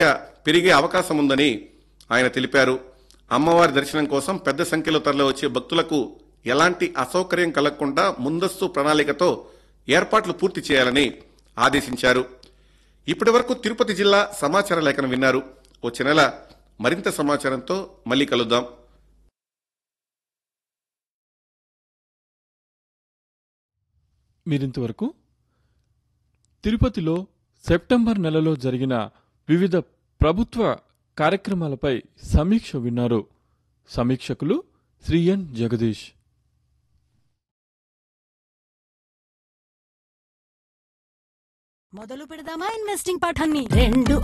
పెరిగే అవకాశం ఉందని ఆయన తెలిపారు అమ్మవారి దర్శనం కోసం పెద్ద సంఖ్యలో తరలివచ్చే భక్తులకు ఎలాంటి అసౌకర్యం కలగకుండా ముందస్తు ప్రణాళికతో ఏర్పాట్లు పూర్తి చేయాలని ఆదేశించారు ఇప్పటి వరకు తిరుపతి జిల్లా సమాచార లేఖను విన్నారు వచ్చే నెల మరింత సమాచారంతో మళ్ళీ కలుద్దాం మీరింతవరకు తిరుపతిలో సెప్టెంబర్ నెలలో జరిగిన వివిధ ప్రభుత్వ కార్యక్రమాలపై సమీక్ష విన్నారు సమీక్షకులు శ్రీ ఎన్ జగదీష్ మొదలు పెడదామా ఇన్వెస్టింగ్ పాఠాన్ని రెండు